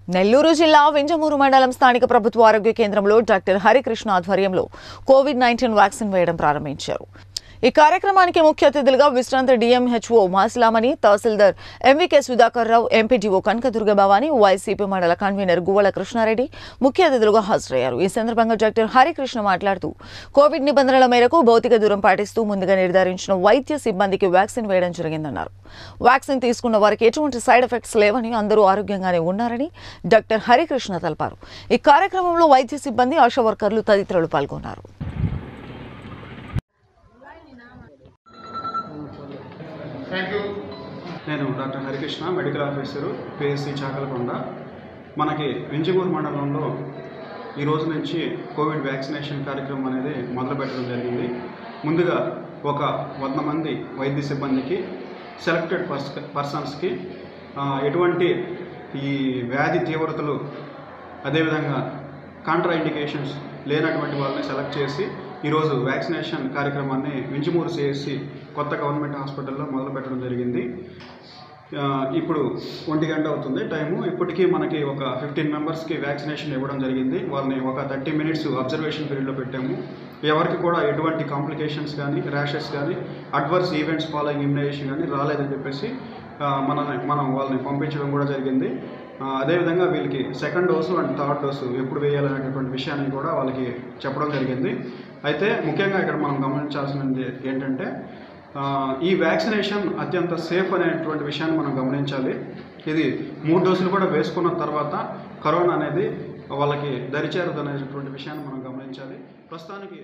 నెల్లూరు జిల్లా వింజమూరు మండలం స్థానిక ప్రభుత్వ ఆరోగ్య కేంద్రంలో డాక్టర్ హరికృష్ణ ఆధ్వర్యంలో కోవిడ్ నైన్టీన్ వ్యాక్సిన్ వేయడం ప్రారంభించారు ఈ కార్యక్రమానికి ముఖ్య అతిథులుగా విశ్రాంత DMHO Masilamani tahsildar MVK Sudhakar Rao MPDO Kanakadurga Bhavani YCP మండల కన్వీనర్ గువ్వల కృష్ణారెడ్డి ముఖ్య అతిథులుగా హాజరయ్యారు ఈ సందర్భంగా డాక్టర్ హరికృష్ణ మాట్లాడుతూ కోవిడ్ నిబంధనల మేరకు భౌతిక దూరం పాటిస్తూ ముందుగా నిర్ధారించిన వైద్య సిబ్బందికి వ్యాక్సిన్ వేయడం జరిగిందన్నారు వ్యాక్సిన్ తీసుకున్న వారికి ఎటువంటి సైడ్ ఎఫెక్ట్స్ లేవని అందరూ ఆరోగ్యంగానే ఉన్నారని డాక్టర్ హరికృష్ణ తెలిపారు ఈ కార్యక్రమంలో వైద్య సిబ్బంది ఆశా వర్కర్లు తదితరులు పాల్గొన్నారు నేను doctor Harikrishna medical officer PSC Chakalakonda మనకి వెంజమూరు మండలంలో ఈ రోజు నుంచి కోవిడ్ వ్యాక్సినేషన్ కార్యక్రమం అనేది మొదలుపెట్టడం జరిగింది ముందుగా ఒక వంద మంది వైద్య సిబ్బందికి సెలెక్టెడ్ పర్స్ పర్సన్స్కి ఆ, ఎటువంటి ఈ వ్యాధి తీవ్రతలు అదేవిధంగా కాంట్రా ఇండికేషన్స్ లేనటువంటి వాళ్ళని సెలెక్ట్ చేసి ఈరోజు వ్యాక్సినేషన్ కార్యక్రమాన్ని వింజమూరు సిఎస్సి కొత్త గవర్నమెంట్ హాస్పిటల్లో మొదలు పెట్టడం జరిగింది ఆ, ఇప్పుడు ఒంటి గంట అవుతుంది టైము ఇప్పటికీ మనకి ఒక ఫిఫ్టీన్ మెంబర్స్కి వ్యాక్సినేషన్ ఇవ్వడం జరిగింది వాళ్ళని ఒక థర్టీ మినిట్స్ అబ్జర్వేషన్ పీరియడ్లో పెట్టాము ఎవరికి కూడా ఎటువంటి కాంప్లికేషన్స్ కానీ ర్యాషెస్ కానీ అడ్వర్స్ ఈవెంట్స్ ఫాలోయింగ్ ఇమ్యునైజేషన్ కానీ రాలేదని చెప్పేసి ఆ, మన మనం వాళ్ళని పంపించడం కూడా జరిగింది ఆ, అదేవిధంగా వీళ్ళకి second dose and third dose ఎప్పుడు వేయాలనేటటువంటి విషయాన్ని కూడా వాళ్ళకి చెప్పడం జరిగింది అయితే ముఖ్యంగా ఇక్కడ మనం గమనించాల్సినది ఏంటంటే ఆ, ఈ వ్యాక్సినేషన్ అత్యంత సేఫ్ అనేటువంటి విషయాన్ని మనం గమనించాలి ఇది మూడు డోసులు కూడా వేసుకున్న తర్వాత కరోనా అనేది వాళ్ళకి దరిచేరదు అనేటువంటి విషయాన్ని మనం గమనించాలి ప్రస్తుతానికి